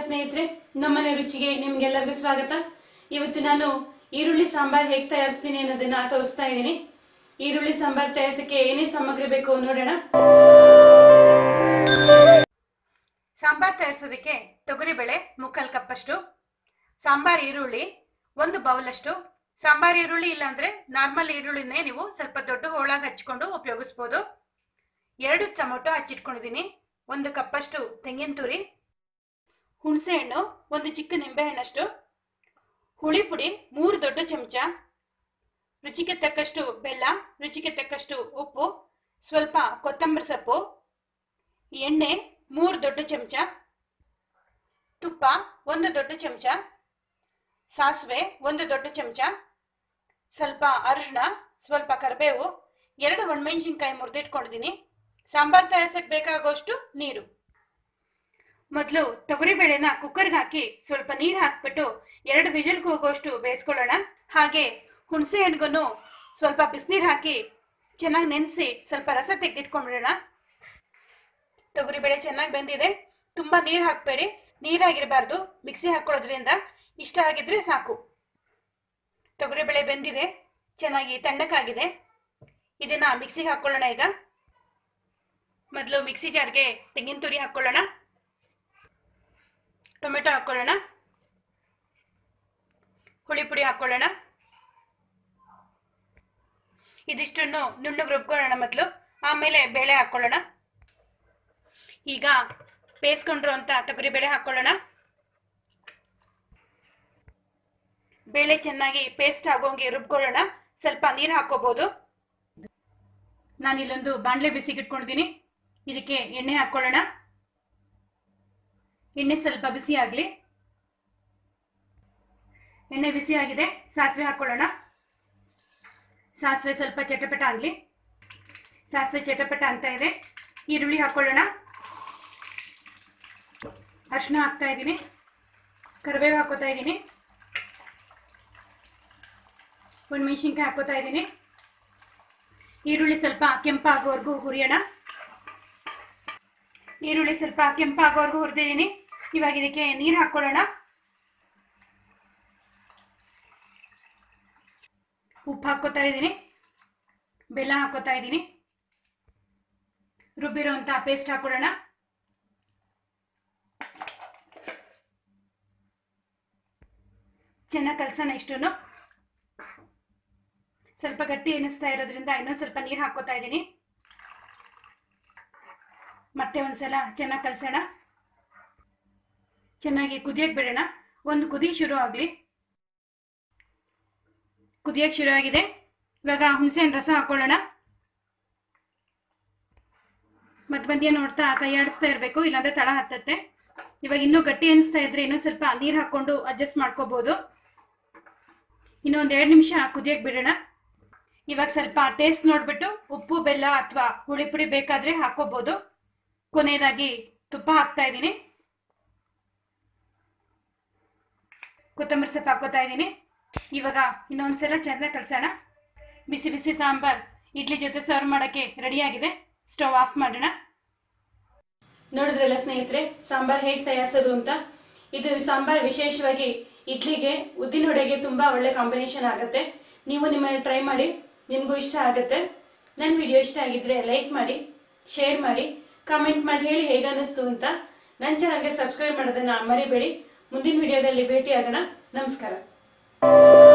ಸ್ನೇಹಿತರೆ ನಮ್ಮನೆ ರುಚಿಗೆ ನಿಮ್ಗೆಲ್ಲರಿಗೂ ಸ್ವಾಗತ ಇವತ್ತು ನಾನು ಈರುಳ್ಳಿ ಸಾಂಬಾರ್ ಹೇಗೆ ತಯಾರಿಸ್ತೀನಿ ಅನ್ನೋದನ್ನ ತೋರಿಸ್ತಾ ಇದ್ದೀನಿ ಈರುಳ್ಳಿ ಸಾಂಬಾರ್ ತಯಾರಿಸಕ್ಕೆ ಏನೇನ್ ಸಾಮಗ್ರಿ ಬೇಕು ನೋಡೋಣ ಸಾಂಬಾರ್ ತಯಾರಿಸೋದಕ್ಕೆ ತೊಗರಿಬೇಳೆ ಮುಕ್ಕಾಲು ಕಪ್ಪಷ್ಟು ಸಾಂಬಾರ್ ಈರುಳ್ಳಿ ಒಂದು ಬೌಲಷ್ಟು ಸಾಂಬಾರ್ ಈರುಳ್ಳಿ ಇಲ್ಲಾಂದ್ರೆ ನಾರ್ಮಲ್ ಈರುಳ್ಳಿನೇ ನೀವು ಸ್ವಲ್ಪ ದೊಡ್ಡ ಹೋಳಾಗಿ ಹಚ್ಕೊಂಡು ಉಪಯೋಗಿಸ್ಬೋದು ಎರಡು ಟೊಮೊಟೊ ಹಚ್ಚಿಟ್ಕೊಂಡಿದ್ದೀನಿ ಒಂದು ಕಪ್ಪಷ್ಟು ತೆಂಗಿನ ತುರಿ ಹುಣಸೆ ಹಣ್ಣು ಒಂದು ಚಿಕ್ಕ ನಿಂಬೆ ಹಣ್ಣಷ್ಟು ಹುಳಿ ಪುಡಿ ಮೂರು ದೊಡ್ಡ ಚಮಚ ರುಚಿಗೆ ತಕ್ಕಷ್ಟು ಬೆಲ್ಲ ರುಚಿಗೆ ತಕ್ಕಷ್ಟು ಉಪ್ಪು ಸ್ವಲ್ಪ ಕೊತ್ತಂಬರಿ ಸೊಪ್ಪು ಎಣ್ಣೆ ಮೂರು ದೊಡ್ಡ ಚಮಚ ತುಪ್ಪ ಒಂದು ದೊಡ್ಡ ಚಮಚ ಸಾಸಿವೆ ಒಂದು ದೊಡ್ಡ ಚಮಚ ಸ್ವಲ್ಪ ಅರಿಶಿಣ ಸ್ವಲ್ಪ ಕರಿಬೇವು ಎರಡು ಒಣಮೆಣಸಿನ್ಕಾಯಿ ಮುರಿದಿಟ್ಕೊಂಡಿದ್ದೀನಿ ಸಾಂಬಾರ್ ತಯಾರಿಸಕ್ಕೆ ಬೇಕಾಗುವಷ್ಟು ನೀರು ಮೊದಲು ತೊಗರಿಬೇಳೆನ ಕುಕ್ಕರ್ಗೆ ಹಾಕಿ ಸ್ವಲ್ಪ ನೀರು ಹಾಕ್ಬಿಟ್ಟು ಎರಡು ವಿಜಲ್ ಹೋಗುವಷ್ಟು ಬೇಯಿಸ್ಕೊಳ್ಳೋಣ ಹಾಗೆ ಹುಣಸೆ ಹಣ್ಣಿಗೂ ಸ್ವಲ್ಪ ಬಿಸಿನೀರು ಹಾಕಿ ಚೆನ್ನಾಗಿ ನೆನೆಸಿ ಸ್ವಲ್ಪ ರಸ ತೆಗೆದಿಟ್ಕೊಂಡ್ಬಿಡೋಣ ತೊಗರಿಬೇಳೆ ಚೆನ್ನಾಗಿ ಬೆಂದಿದೆ ತುಂಬಾ ನೀರು ಹಾಕ್ಬೇಡಿ ನೀರಾಗಿರಬಾರ್ದು ಮಿಕ್ಸಿ ಹಾಕೊಳ್ಳೋದ್ರಿಂದ ಇಷ್ಟ ಆಗಿದ್ರೆ ಸಾಕು ತೊಗರಿಬೇಳೆ ಬೆಂದಿದೆ ಚೆನ್ನಾಗಿ ತಣ್ಣಕ್ಕಾಗಿದೆ ಇದನ್ನ ಮಿಕ್ಸಿಗೆ ಹಾಕೊಳ್ಳೋಣ ಈಗ ಮೊದಲು ಮಿಕ್ಸಿ ಜಾರ್ಗೆ ತೆಂಗಿನ ತುರಿ ಹಾಕೊಳ್ಳೋಣ ಟೊಮೆಟೊ ಹಾಕೊಳ್ಳೋಣ ಹುಳಿ ಪುಡಿ ಹಾಕೊಳ್ಳೋಣ ಇದಿಷ್ಟನ್ನು ನುಣ್ಣಗೆ ರುಬ್ಕೊಳ್ಳೋಣ ಮೊದಲು ಆಮೇಲೆ ಬೇಳೆ ಹಾಕೊಳ್ಳೋಣ ಈಗ ಬೇಯಿಸ್ಕೊಂಡ್ರು ಅಂತ ತೊಗರಿ ಬೇಳೆ ಹಾಕೊಳ್ಳೋಣ ಬೇಳೆ ಚೆನ್ನಾಗಿ ಪೇಸ್ಟ್ ಆಗೋಂಗೆ ರುಬ್ಕೊಳ್ಳೋಣ ಸ್ವಲ್ಪ ನೀರು ಹಾಕೋಬಹುದು ನಾನಿಲ್ಲೊಂದು ಬಾಣಲೆ ಬಿಸಿಗೆ ಇಟ್ಕೊಂಡಿದ್ದೀನಿ ಇದಕ್ಕೆ ಎಣ್ಣೆ ಹಾಕೊಳ್ಳೋಣ ಎಣ್ಣೆ ಸ್ವಲ್ಪ ಬಿಸಿ ಆಗಲಿ ಎಣ್ಣೆ ಬಿಸಿ ಆಗಿದೆ ಸಾಸಿವೆ ಹಾಕೊಳ್ಳೋಣ ಸಾಸಿವೆ ಸ್ವಲ್ಪ ಚಟಪಟ ಆಗಲಿ ಸಾಸಿವೆ ಚಟಪಟ ಅಂತ ಇದೆ ಈರುಳ್ಳಿ ಹಾಕೊಳ್ಳೋಣ ಅರಿಶಿನ ಹಾಕ್ತಾ ಇದ್ದೀನಿ ಕರಿಬೇವು ಹಾಕೋತಾ ಇದ್ದೀನಿ ಒಂದು ಮೆಣಸಿನ್ಕಾಯಿ ಹಾಕೋತಾ ಇದ್ದೀನಿ ಈರುಳ್ಳಿ ಸ್ವಲ್ಪ ಕೆಂಪಾಗೋವರೆಗೂ ಹುರಿಯೋಣ ಈರುಳ್ಳಿ ಸ್ವಲ್ಪ ಕೆಂಪಾಗೋವರೆಗೂ ಹುರಿದಿದ್ದೀನಿ ಇವಾಗ ಇದಕ್ಕೆ ನೀರು ಹಾಕೊಳ್ಳೋಣ ಉಪ್ಪು ಹಾಕೋತಾ ಇದ್ದೀನಿ ಬೆಲ್ಲ ಹಾಕೋತಾ ಇದ್ದೀನಿ ರುಬ್ಬಿರೋಂಥ ಪೇಸ್ಟ್ ಹಾಕೊಳ್ಳೋಣ ಚೆನ್ನಾಗಿ ಕಲಸೋಣ ಇಷ್ಟನ್ನು ಸ್ವಲ್ಪ ಗಟ್ಟಿ ಎನಿಸ್ತಾ ಇರೋದ್ರಿಂದ ಇನ್ನೊಂದು ಸ್ವಲ್ಪ ನೀರು ಹಾಕೋತಾ ಇದ್ದೀನಿ ಮತ್ತೆ ಒಂದ್ಸಲ ಚೆನ್ನಾಗಿ ಕಲಸೋಣ ಚೆನ್ನಾಗಿ ಕುದಿಯಕ್ಕೆ ಬಿಡೋಣ ಒಂದು ಕುದಿ ಶುರು ಆಗಲಿ ಕುದಿಯಕ್ಕೆ ಶುರು ಆಗಿದೆ ಇವಾಗ ಹುಣಸೆಹಣ್ಣು ರಸ ಹಾಕೊಳ್ಳೋಣ ಮಧ್ಯ ಮಧ್ಯ ನೋಡ್ತಾ ಕೈ ಆಡಿಸ್ತಾ ಇರಬೇಕು ಇಲ್ಲಾಂದ್ರೆ ತಳ ಹತ್ತತ್ತೆ ಇವಾಗ ಇನ್ನೂ ಗಟ್ಟಿ ಅನಿಸ್ತಾ ಇದ್ರೆ ಇನ್ನೂ ಸ್ವಲ್ಪ ನೀರು ಹಾಕೊಂಡು ಅಡ್ಜಸ್ಟ್ ಮಾಡ್ಕೋಬಹುದು ಇನ್ನು ಒಂದ್ ಎರಡು ನಿಮಿಷ ಕುದಿಯಕ್ಕೆ ಬಿಡೋಣ ಇವಾಗ ಸ್ವಲ್ಪ ಟೇಸ್ಟ್ ನೋಡ್ಬಿಟ್ಟು ಉಪ್ಪು ಬೆಲ್ಲ ಅಥವಾ ಹುಳಿ ಪುಡಿ ಬೇಕಾದ್ರೆ ಹಾಕೋಬಹುದು ಕೊನೆಯದಾಗಿ ತುಪ್ಪ ಹಾಕ್ತಾ ಇದ್ದೀನಿ ಕೊತ್ತಂಬರಿ ಸೊಪ್ಪು ಹಾಕೋತಾ ಇದ್ದೀನಿ ಇವಾಗ ಇನ್ನೊಂದ್ಸಲ ಚೆನ್ನಾಗಿ ಕಲಸೋಣ ಬಿಸಿ ಬಿಸಿ ಸಾಂಬಾರ್ ಇಡ್ಲಿ ಜೊತೆ ಸರ್ವ್ ಮಾಡೋಕ್ಕೆ ರೆಡಿಯಾಗಿದೆ ಸ್ಟವ್ ಆಫ್ ಮಾಡೋಣ ನೋಡಿದ್ರಲ್ಲ ಸ್ನೇಹಿತರೆ ಸಾಂಬಾರ್ ಹೇಗೆ ತಯಾರಿಸೋದು ಅಂತ ಇದು ಸಾಂಬಾರ್ ವಿಶೇಷವಾಗಿ ಇಡ್ಲಿಗೆ ಉದ್ದಿನ ವಡೆಗೆ ತುಂಬಾ ಒಳ್ಳೆ ಕಾಂಬಿನೇಷನ್ ಆಗುತ್ತೆ ನೀವು ನಿಮ್ಮಲ್ಲಿ ಟ್ರೈ ಮಾಡಿ ನಿಮಗೂ ಇಷ್ಟ ಆಗುತ್ತೆ ನನ್ನ ವಿಡಿಯೋ ಇಷ್ಟ ಆಗಿದ್ರೆ ಲೈಕ್ ಮಾಡಿ ಶೇರ್ ಮಾಡಿ ಕಾಮೆಂಟ್ ಮಾಡಿ ಹೇಳಿ ಹೇಗೆ ಅನ್ನಿಸ್ತು ಅಂತ ನನ್ನ ಚಾನಲ್ಗೆ ಸಬ್ಸ್ಕ್ರೈಬ್ ಮಾಡೋದನ್ನ ಮರಿಬೇಡಿ ಮುಂದಿನ ವಿಡಿಯೋದಲ್ಲಿ ಭೇಟಿ ಆಗೋಣ ನಮಸ್ಕಾರ